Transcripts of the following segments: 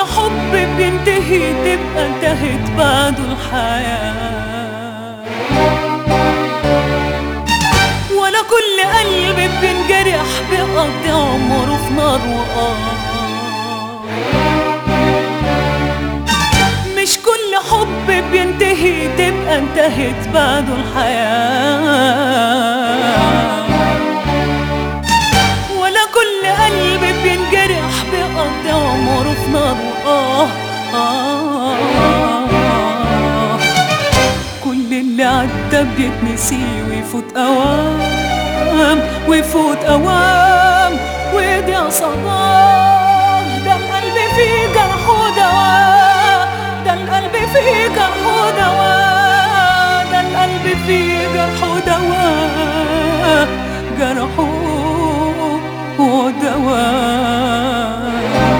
حب بينتهي تبقى انتهت بعده الحياة ولا كل قلب بينجرح بيقضي عمره في نار وقار مش كل حب بينتهي تبقى انتهت بعده الحياة ولا كل قلب بينجرح بيقضي عمره في نار وآه آه آه كل اللي عدى بيتنسي ويفوت أوام ويفوت أوام ويضيع صدام ده القلب فيه جرح ودواء ده القلب فيه جرح ودواء ده القلب فيه جرح ودواء جرح ودواء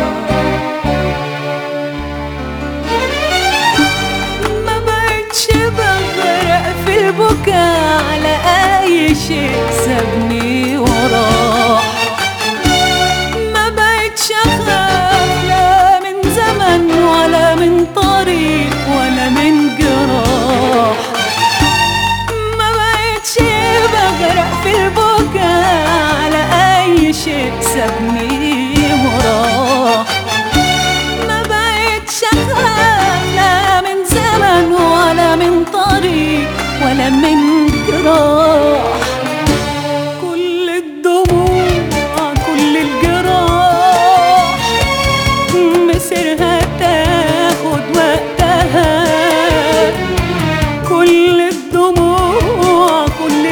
ما بقتش بغرق في البكاء على اي شيء سابني وراه ما بقتش اخاف لا من زمن ولا من طريق ولا من جراح ما بقتش بغرق في البكاء على اي شيء سابني وراه ما بقتش اخاف لا من زمن ولا من طريق ولا من جراح كل الدموع كل الجراح مسيرها تاخد وقتها كل الدموع كل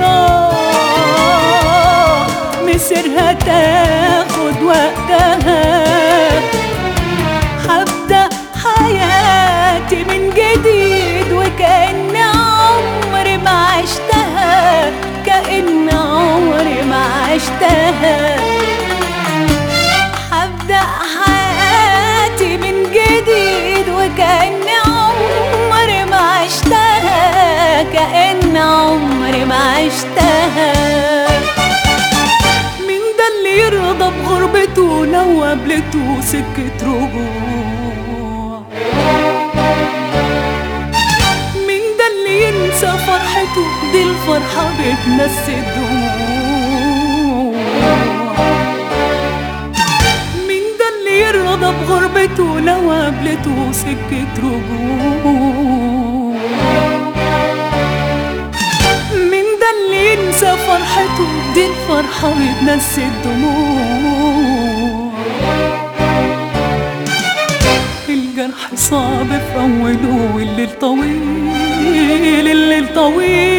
الجراح مسيرها تاخد وقتها هبدأ حياتي من جديد وكأن عمري ما عشتها كأن عمري ما عشتها هبدأ حياتي من جديد وكأن عمري ما عشتها كأن عمري ما عشتها مين ده اللي يرضى بغربته لو قابلته سكة رجوع مين ده اللي ينسى فرحته دي الفرحة بتنسي الدموع مين ده اللي يرضى بغربته لو قابلته سكة رجوع مين ده اللي ينسى فرحته دي الفرحة بتنسي الدموع الجرح صعب في أوله والليل طويل الليل طويل